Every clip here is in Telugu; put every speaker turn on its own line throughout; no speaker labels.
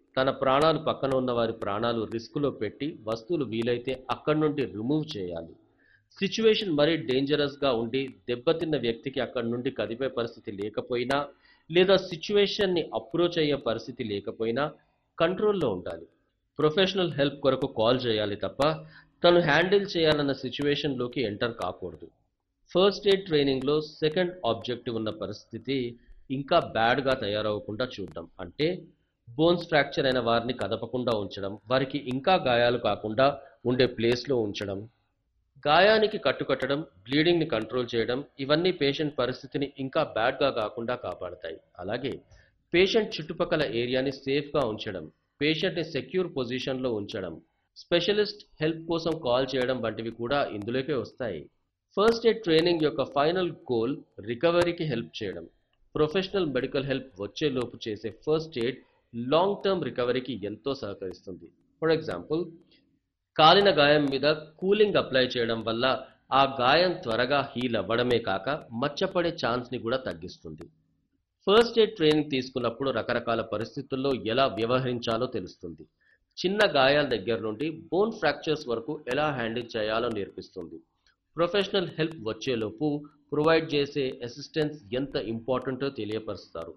తన ప్రాణాలు పక్కన ఉన్న వారి ప్రాణాలు రిస్కులో పెట్టి వస్తువులు వీలైతే అక్కడి నుండి రిమూవ్ చేయాలి సిచ్యువేషన్ మరీ డేంజరస్గా ఉండి దెబ్బతిన్న వ్యక్తికి అక్కడి నుండి కదిపే పరిస్థితి లేకపోయినా లేదా సిచ్యువేషన్ని అప్రోచ్ అయ్యే పరిస్థితి లేకపోయినా కంట్రోల్లో ఉండాలి ప్రొఫెషనల్ హెల్ప్ కొరకు కాల్ చేయాలి తప్ప తను హ్యాండిల్ చేయాలన్న సిచ్యువేషన్లోకి ఎంటర్ కాకూడదు ఫస్ట్ ఎయిడ్ ట్రైనింగ్లో సెకండ్ ఆబ్జెక్టివ్ ఉన్న పరిస్థితి ఇంకా బ్యాడ్గా తయారవకుండా చూడడం అంటే బోన్స్ ఫ్రాక్చర్ అయిన వారిని కదపకుండా ఉంచడం వారికి ఇంకా గాయాలు కాకుండా ఉండే ప్లేస్లో ఉంచడం గాయానికి కట్టుకట్టడం బ్లీడింగ్ని కంట్రోల్ చేయడం ఇవన్నీ పేషెంట్ పరిస్థితిని ఇంకా బ్యాడ్గా కాకుండా కాపాడతాయి అలాగే పేషెంట్ చుట్టుపక్కల ఏరియాని సేఫ్గా ఉంచడం పేషెంట్ని సెక్యూర్ పొజిషన్లో ఉంచడం స్పెషలిస్ట్ హెల్ప్ కోసం కాల్ చేయడం వంటివి కూడా ఇందులోకే వస్తాయి ఫస్ట్ ఎయిడ్ ట్రైనింగ్ యొక్క ఫైనల్ గోల్ రికవరీకి హెల్ప్ చేయడం ప్రొఫెషనల్ మెడికల్ హెల్ప్ వచ్చేలోపు చేసే ఫస్ట్ ఎయిడ్ లాంగ్ టర్మ్ రికవరీకి ఎంతో సహకరిస్తుంది ఫర్ ఎగ్జాంపుల్ కాలిన గాయం మీద కూలింగ్ అప్లై చేయడం వల్ల ఆ గాయం త్వరగా హీల్ అవ్వడమే కాక మచ్చపడే ఛాన్స్ని కూడా తగ్గిస్తుంది ఫస్ట్ ఎయిడ్ ట్రైనింగ్ తీసుకున్నప్పుడు రకరకాల పరిస్థితుల్లో ఎలా వ్యవహరించాలో తెలుస్తుంది చిన్న గాయాల దగ్గర నుండి బోన్ ఫ్రాక్చర్స్ వరకు ఎలా హ్యాండిల్ చేయాలో నేర్పిస్తుంది ప్రొఫెషనల్ హెల్ప్ వచ్చేలోపు ప్రొవైడ్ చేసే అసిస్టెన్స్ ఎంత ఇంపార్టెంటో తెలియపరుస్తారు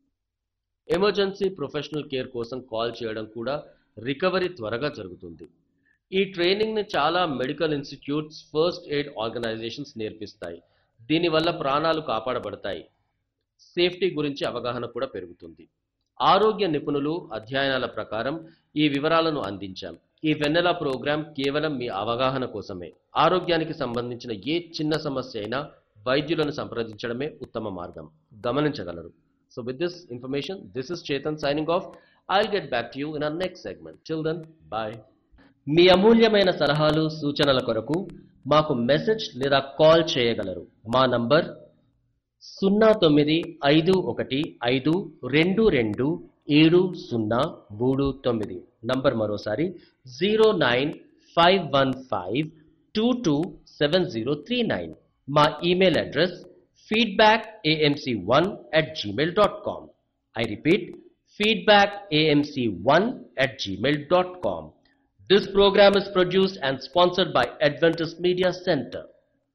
ఎమర్జెన్సీ ప్రొఫెషనల్ కేర్ కోసం కాల్ చేయడం కూడా రికవరీ త్వరగా జరుగుతుంది ఈ ట్రైనింగ్ని చాలా medical institutes first aid organisations నేర్పిస్తాయి దీనివల్ల ప్రాణాలు కాపాడబడతాయి సేఫ్టీ గురించి అవగాహన కూడా పెరుగుతుంది ఆరోగ్య నిపుణులు అధ్యయనాల ప్రకారం ఈ వివరాలను అందించాం ఈ వెన్నెల ప్రోగ్రాం కేవలం మీ అవగాహన కోసమే ఆరోగ్యానికి సంబంధించిన ఏ చిన్న సమస్య అయినా వైద్యులను సంప్రదించడమే ఉత్తమ మార్గం గమనించగలరు so with this information this is Chetan signing off I'll get back to you in our next segment till then bye మీ అమూల్యమైన సలహాలు సూచనల కొరకు మాకు మెసేజ్ లేదా కాల్ చేయగలరు మా నంబర్ సున్నా తొమ్మిది ఐదు ఒకటి ఐదు రెండు రెండు ఏడు సున్నా మూడు తొమ్మిది నంబర్ మరోసారి zero nine five one five two two seven zero three nine మా email address feedback AMC one at Gmail dot com I repeat feedback AMC one at Gmail dot com This program is produced and sponsored by Adventist Media Center.